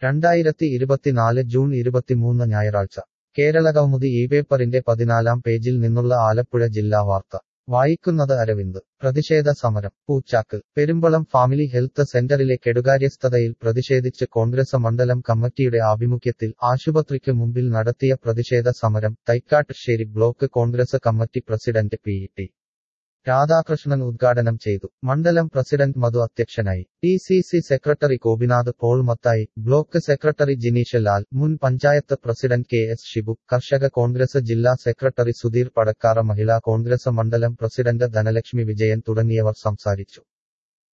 രണ്ടായിരത്തി ഇരുപത്തിനാല് ജൂൺ ഇരുപത്തിമൂന്ന് ഞായറാഴ്ച കേരളകൗമുദി ഈ പേപ്പറിന്റെ പതിനാലാം പേജിൽ നിന്നുള്ള ആലപ്പുഴ ജില്ലാ വാർത്ത വായിക്കുന്നത് അരവിന്ദ് പ്രതിഷേധ സമരം പൂച്ചാക്ക് പെരുമ്പളം ഫാമിലി ഹെൽത്ത് സെന്ററിലെ കെടുകാര്യസ്ഥതയിൽ പ്രതിഷേധിച്ച് കോൺഗ്രസ് മണ്ഡലം കമ്മിറ്റിയുടെ ആഭിമുഖ്യത്തിൽ ആശുപത്രിക്ക് മുമ്പിൽ നടത്തിയ പ്രതിഷേധ സമരം Thaikkattussery block Congress committee president P T Radhakrishnan ഉദ്ഘാടനം ചെയ്തു മണ്ഡലം പ്രസിഡന്റ് മധു അധ്യക്ഷനായി D C C secretary Gopinath Paul Mathai block secretary Jineesh Lal മുൻ panchayat president K S Shibu Karshaka Congress ജില്ലാ സെക്രട്ടറി സുധീർ പടക്കാറ മഹിളാ കോൺഗ്രസ് മണ്ഡലം പ്രസിഡന്റ് ധനലക്ഷ്മി വിജയൻ തുടങ്ങിയവർ സംസാരിച്ചു